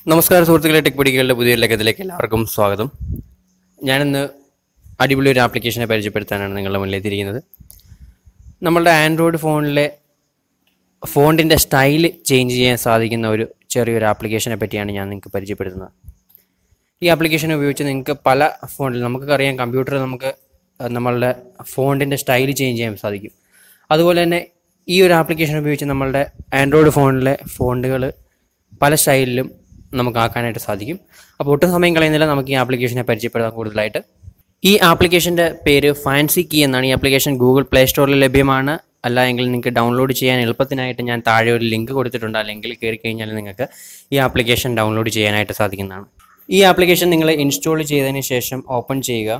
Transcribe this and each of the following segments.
നമസ്കാരം സുഹൃത്തുക്കളെ ടെക് പിടികളുടെ പുതിയ ലക്കത്തിലേക്ക് എല്ലാവർക്കും സ്വാഗതം ഞാനിന്ന് അടിപൊളി ഒരു ആപ്ലിക്കേഷനെ പരിചയപ്പെടുത്താനാണ് നിങ്ങളുടെ മുന്നിൽ എത്തിയിരിക്കുന്നത് നമ്മളുടെ ആൻഡ്രോയിഡ് ഫോണിലെ ഫോണിൻ്റെ സ്റ്റൈല് ചേഞ്ച് ചെയ്യാൻ സാധിക്കുന്ന ഒരു ചെറിയൊരു ആപ്ലിക്കേഷനെ പറ്റിയാണ് ഞാൻ നിങ്ങൾക്ക് പരിചയപ്പെടുത്തുന്നത് ഈ ആപ്ലിക്കേഷൻ ഉപയോഗിച്ച് നിങ്ങൾക്ക് പല ഫോണിൽ നമുക്കറിയാം കമ്പ്യൂട്ടർ നമുക്ക് അഹ് നമ്മളുടെ ഫോണിൻ്റെ സ്റ്റൈൽ ചേഞ്ച് ചെയ്യാൻ സാധിക്കും അതുപോലെ തന്നെ ഈ ഒരു ആപ്ലിക്കേഷൻ ഉപയോഗിച്ച് നമ്മളുടെ ആൻഡ്രോയിഡ് ഫോണിലെ ഫോണ്ടുകൾ പല സ്റ്റൈലിലും നമുക്ക് ആക്കാനായിട്ട് സാധിക്കും അപ്പോൾ ഒട്ടും സമയം കളയുന്നില്ല നമുക്ക് ഈ ആപ്ലിക്കേഷനെ പരിചയപ്പെടുത്താൻ കൂടുതലായിട്ട് ഈ ആപ്ലിക്കേഷൻ്റെ പേര് ഫാൻസി കീ എന്നാണ് ഈ ആപ്ലിക്കേഷൻ ഗൂഗിൾ പ്ലേ സ്റ്റോറിൽ ലഭ്യമാണ് അല്ല എങ്കിൽ നിങ്ങൾക്ക് ഡൗൺലോഡ് ചെയ്യാൻ എളുപ്പത്തിനായിട്ട് ഞാൻ താഴെ ഒരു ലിങ്ക് കൊടുത്തിട്ടുണ്ട് ആ ലിങ്കിൽ കയറി കഴിഞ്ഞാൽ നിങ്ങൾക്ക് ഈ ആപ്ലിക്കേഷൻ ഡൗൺലോഡ് ചെയ്യാനായിട്ട് സാധിക്കുന്നതാണ് ഈ ആപ്ലിക്കേഷൻ നിങ്ങൾ ഇൻസ്റ്റാൾ ചെയ്തതിന് ശേഷം ഓപ്പൺ ചെയ്യുക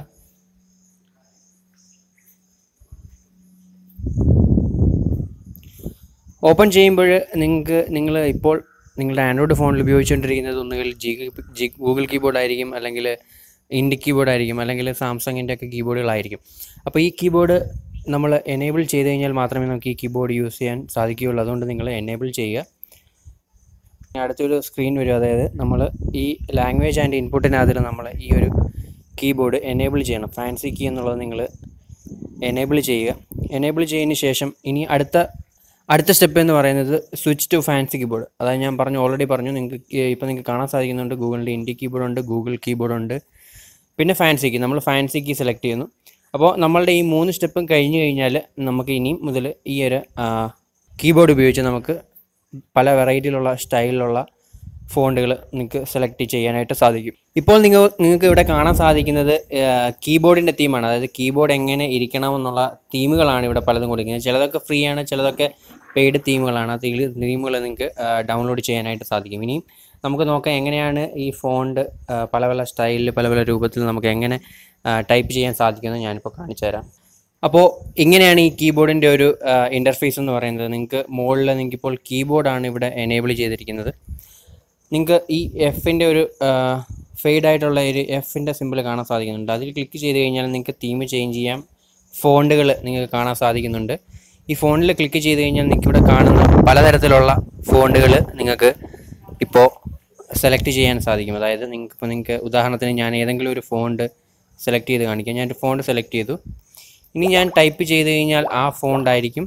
ഓപ്പൺ ചെയ്യുമ്പോൾ നിങ്ങൾക്ക് നിങ്ങൾ ഇപ്പോൾ നിങ്ങളുടെ ആൻഡ്രോയിഡ് ഫോണിൽ ഉപയോഗിച്ചുകൊണ്ടിരിക്കുന്നത് ഒന്നുകിൽ ജി ജി ഗൂഗിൾ കീബോർഡ് ആയിരിക്കും അല്ലെങ്കിൽ ഇൻഡി കീബോർഡ് ആയിരിക്കും അല്ലെങ്കിൽ സാംസങ്ങിൻ്റെ ഒക്കെ കീബോർഡുകളായിരിക്കും അപ്പോൾ ഈ കീബോർഡ് നമ്മൾ എനേബിൾ ചെയ്ത് കഴിഞ്ഞാൽ മാത്രമേ നമുക്ക് ഈ കീബോർഡ് യൂസ് ചെയ്യാൻ സാധിക്കുകയുള്ളൂ അതുകൊണ്ട് നിങ്ങൾ എനേബിൾ ചെയ്യുക ഇനി അടുത്തൊരു സ്ക്രീൻ വരും അതായത് നമ്മൾ ഈ ലാംഗ്വേജ് ആൻഡ് ഇൻപുട്ടിനകത്തിൽ നമ്മൾ ഈ ഒരു കീബോർഡ് എനേബിൾ ചെയ്യണം ഫാൻസി കീ എന്നുള്ളത് നിങ്ങൾ എനേബിൾ ചെയ്യുക എനേബിൾ ചെയ്തതിന് ശേഷം ഇനി അടുത്ത അടുത്ത സ്റ്റെപ്പ് എന്ന് പറയുന്നത് സ്വിച്ച് ടു ഫാൻസി കീബോർഡ് അതായത് ഞാൻ പറഞ്ഞു ഓൾറെഡി പറഞ്ഞു നിങ്ങൾക്ക് ഇപ്പോൾ നിങ്ങൾക്ക് കാണാൻ സാധിക്കുന്നുണ്ട് ഗൂഗിളിൻ്റെ ഇൻഡി കീബോർഡ് ഉണ്ട് ഗൂഗിൾ കീബോർഡ് ഉണ്ട് പിന്നെ ഫാൻസി കീ നമ്മൾ ഫാൻസി കീ സെലക്ട് ചെയ്യുന്നു അപ്പോൾ നമ്മളുടെ ഈ മൂന്ന് സ്റ്റെപ്പും കഴിഞ്ഞ് കഴിഞ്ഞാൽ നമുക്ക് ഇനിയും മുതൽ ഈ ഒരു കീബോർഡ് ഉപയോഗിച്ച് നമുക്ക് പല വെറൈറ്റിയിലുള്ള സ്റ്റൈലിലുള്ള ഫോണ്ടുകൾ നിങ്ങൾക്ക് സെലക്ട് ചെയ്യാനായിട്ട് സാധിക്കും ഇപ്പോൾ നിങ്ങൾ നിങ്ങൾക്ക് ഇവിടെ കാണാൻ സാധിക്കുന്നത് കീബോർഡിൻ്റെ തീമാണ് അതായത് കീബോർഡ് എങ്ങനെ ഇരിക്കണമെന്നുള്ള തീമുകളാണ് ഇവിടെ പലതും കൊടുക്കുന്നത് ചിലതൊക്കെ ഫ്രീ ആണ് ചിലതൊക്കെ പെയ്ഡ് തീമുകളാണ് ആ തീമുകൾ നിങ്ങൾക്ക് ഡൗൺലോഡ് ചെയ്യാനായിട്ട് സാധിക്കും ഇനിയും നമുക്ക് നോക്കാം എങ്ങനെയാണ് ഈ ഫോണ്ട് പല പല സ്റ്റൈലിൽ പല പല രൂപത്തിൽ നമുക്ക് എങ്ങനെ ടൈപ്പ് ചെയ്യാൻ സാധിക്കുമെന്ന് ഞാനിപ്പോൾ കാണിച്ചു തരാം അപ്പോൾ ഇങ്ങനെയാണ് ഈ കീബോർഡിൻ്റെ ഒരു ഇൻ്റർഫേസ് എന്ന് പറയുന്നത് നിങ്ങൾക്ക് മുകളിൽ നിങ്ങൾക്ക് ഇപ്പോൾ കീബോർഡാണ് ഇവിടെ എനേബിൾ ചെയ്തിരിക്കുന്നത് നിങ്ങൾക്ക് ഈ എഫിൻ്റെ ഒരു ഫെയ്ഡ് ആയിട്ടുള്ള ഒരു എഫിൻ്റെ സിമ്പിൾ കാണാൻ സാധിക്കുന്നുണ്ട് അതിൽ ക്ലിക്ക് ചെയ്ത് കഴിഞ്ഞാൽ നിങ്ങൾക്ക് തീം ചേഞ്ച് ചെയ്യാം ഫോണ്ടുകൾ നിങ്ങൾക്ക് കാണാൻ സാധിക്കുന്നുണ്ട് ഈ ഫോണിൽ ക്ലിക്ക് ചെയ്ത് കഴിഞ്ഞാൽ നിങ്ങൾക്ക് ഇവിടെ കാണുന്ന പലതരത്തിലുള്ള ഫോണ്ടുകൾ നിങ്ങൾക്ക് ഇപ്പോൾ സെലക്ട് ചെയ്യാൻ സാധിക്കും അതായത് നിങ്ങൾക്ക് ഇപ്പോൾ നിങ്ങൾക്ക് ഉദാഹരണത്തിന് ഞാൻ ഏതെങ്കിലും ഒരു ഫോണ്ട് സെലക്ട് ചെയ്ത് കാണിക്കാം ഞാൻ ഒരു ഫോണ്ട് സെലക്ട് ചെയ്തു ഇനി ഞാൻ ടൈപ്പ് ചെയ്ത് കഴിഞ്ഞാൽ ആ ഫോണ്ടായിരിക്കും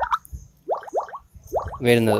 വരുന്നത്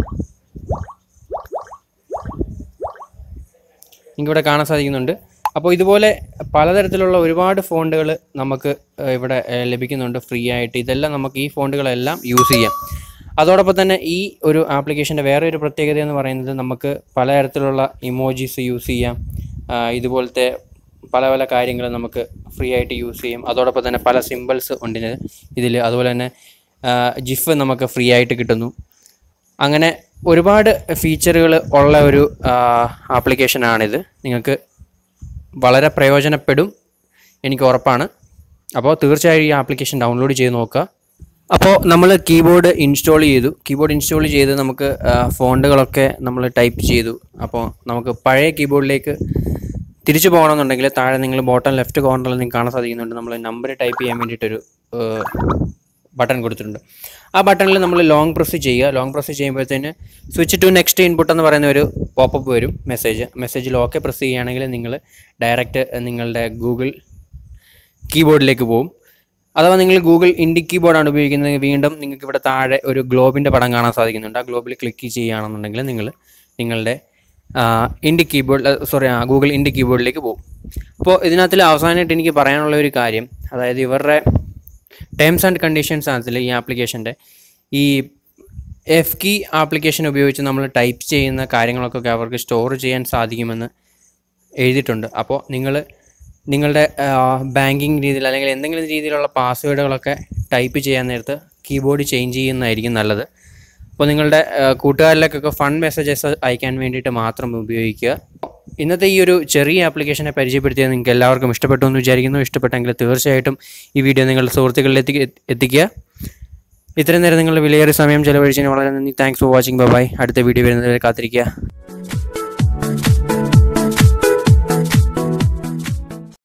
ഇവിടെ കാണാൻ സാധിക്കുന്നുണ്ട് അപ്പോൾ ഇതുപോലെ പലതരത്തിലുള്ള ഒരുപാട് ഫോണ്ടുകൾ നമുക്ക് ഏഹ്, ഇവിടെ ഏഹ്, ലഭിക്കുന്നുണ്ട് ഫ്രീ ആയിട്ട് ഇതെല്ലാം നമുക്ക് ഈ ഫോണ്ടുകളെല്ലാം യൂസ് ചെയ്യാം അതോടൊപ്പം തന്നെ ഈ ഒരു ആപ്ലിക്കേഷൻ്റെ വേറെ ഒരു പ്രത്യേകത എന്ന് പറയുന്നത് നമുക്ക് പലതരത്തിലുള്ള ഇമോജീസ് യൂസ് ചെയ്യാം ആ, ഇതുപോലത്തെ പല പല കാര്യങ്ങൾ നമുക്ക് ഫ്രീ ആയിട്ട് യൂസ് ചെയ്യും അതോടൊപ്പം തന്നെ പല സിമ്പിൾസ് ഉണ്ട് ഇതിൽ അതുപോലെ തന്നെ ജിഫ് നമുക്ക് ഫ്രീ ആയിട്ട് കിട്ടുന്നു അങ്ങനെ ഒരുപാട് ഫീച്ചറുകൾ ഉള്ള ഒരു ആപ്ലിക്കേഷനാണിത് നിങ്ങൾക്ക് വളരെ പ്രയോജനപ്പെടും എനിക്ക് ഉറപ്പാണ് അപ്പോൾ തീർച്ചയായും ഈ ആപ്ലിക്കേഷൻ ഡൗൺലോഡ് ചെയ്ത് നോക്കുക അപ്പോൾ നമ്മൾ കീബോർഡ് ഇൻസ്റ്റാൾ ചെയ്തു കീബോർഡ് ഇൻസ്റ്റാൾ ചെയ്ത് നമുക്ക് ആ, ഫോണ്ടുകളൊക്കെ നമ്മൾ ടൈപ്പ് ചെയ്തു അപ്പോൾ നമുക്ക് പഴയ കീബോർഡിലേക്ക് തിരിച്ചു പോകണമെന്നുണ്ടെങ്കിൽ താഴെ നിങ്ങൾ ബോട്ടം ലെഫ്റ്റ് കോർണറിൽ നിങ്ങൾക്ക് കാണാൻ സാധിക്കുന്നുണ്ട് നമ്മൾ നമ്പർ ടൈപ്പ് ചെയ്യാൻ വേണ്ടിയിട്ടൊരു ബട്ടൺ കൊടുത്തിട്ടുണ്ട് ആ ബട്ടണിൽ നമ്മൾ ലോങ് പ്രസ് ചെയ്യുക ലോങ് പ്രസ് ചെയ്യുമ്പോഴത്തേന് സ്വിച്ച് ടു നെക്സ്റ്റ് ഇൻപുട്ട് എന്ന് പറയുന്ന ഒരു പോപ്പപ്പ് വരും മെസ്സേജ് മെസ്സേജിൽ ഓക്കെ പ്രസ് ചെയ്യുകയാണെങ്കിൽ നിങ്ങൾ ഡയറക്റ്റ് നിങ്ങളുടെ ഗൂഗിൾ കീബോർഡിലേക്ക് പോകും അഥവാ നിങ്ങൾ ഗൂഗിൾ ഇൻഡി കീബോർഡാണ് ഉപയോഗിക്കുന്നത് വീണ്ടും നിങ്ങൾക്ക് ഇവിടെ താഴെ ഒരു ഗ്ലോബിൻ്റെ പടം കാണാൻ സാധിക്കുന്നുണ്ട് ആ ഗ്ലോബിൽ ക്ലിക്ക് ചെയ്യുകയാണെന്നുണ്ടെങ്കിൽ നിങ്ങൾ നിങ്ങളുടെ Indic keyboard sorry Google Indic കീബോർഡിലേക്ക് പോകും അപ്പോൾ ഇതിനകത്തിൽ അവസാനമായിട്ട് എനിക്ക് പറയാനുള്ള ഒരു കാര്യം അതായത് ഇവരുടെ ടേംസ് ആൻഡ് കണ്ടീഷൻസ് ആണ് ഈ ആപ്ലിക്കേഷൻ്റെ ഈ എഫ് കീ ആപ്ലിക്കേഷൻ ഉപയോഗിച്ച് നമ്മൾ ടൈപ്പ് ചെയ്യുന്ന കാര്യങ്ങളൊക്കെ അവർക്ക് സ്റ്റോർ ചെയ്യാൻ സാധിക്കുമെന്ന് എഴുതിയിട്ടുണ്ട് അപ്പോൾ നിങ്ങൾ നിങ്ങളുടെ ബാങ്കിങ് രീതിയിൽ അല്ലെങ്കിൽ എന്തെങ്കിലും രീതിയിലുള്ള പാസ്വേഡുകളൊക്കെ ടൈപ്പ് ചെയ്യാൻ നേരത്ത് കീബോർഡ് ചേഞ്ച് ചെയ്യുന്നതായിരിക്കും നല്ലത് അപ്പോൾ നിങ്ങളുടെ ആ, കൂട്ടുകാരിലേക്കൊക്കെ ഫൺ മെസ്സേജസ് അയക്കാൻ വേണ്ടിയിട്ട് മാത്രം ഉപയോഗിക്കുക ഇന്നത്തെ ഈ ഒരു ചെറിയ ആപ്ലിക്കേഷനെ പരിചയപ്പെടുത്തിയത് നിങ്ങൾക്ക് എല്ലാവർക്കും ഇഷ്ടപ്പെട്ടു എന്ന് വിചാരിക്കുന്നു ഇഷ്ടപ്പെട്ടെങ്കിൽ തീർച്ചയായിട്ടും ഈ വീഡിയോ നിങ്ങളുടെ സുഹൃത്തുക്കളിൽ എത്തി എത്തിക്കുക ഇത്രയും നേരം നിങ്ങളുടെ വിലയേറിയ സമയം ചെലവഴിച്ചതിന് വളരെ നന്ദി താങ്ക്സ് ഫോർ വാച്ചിങ് ബൈ അടുത്ത വീഡിയോ വരുന്നവരെ കാത്തിരിക്കുക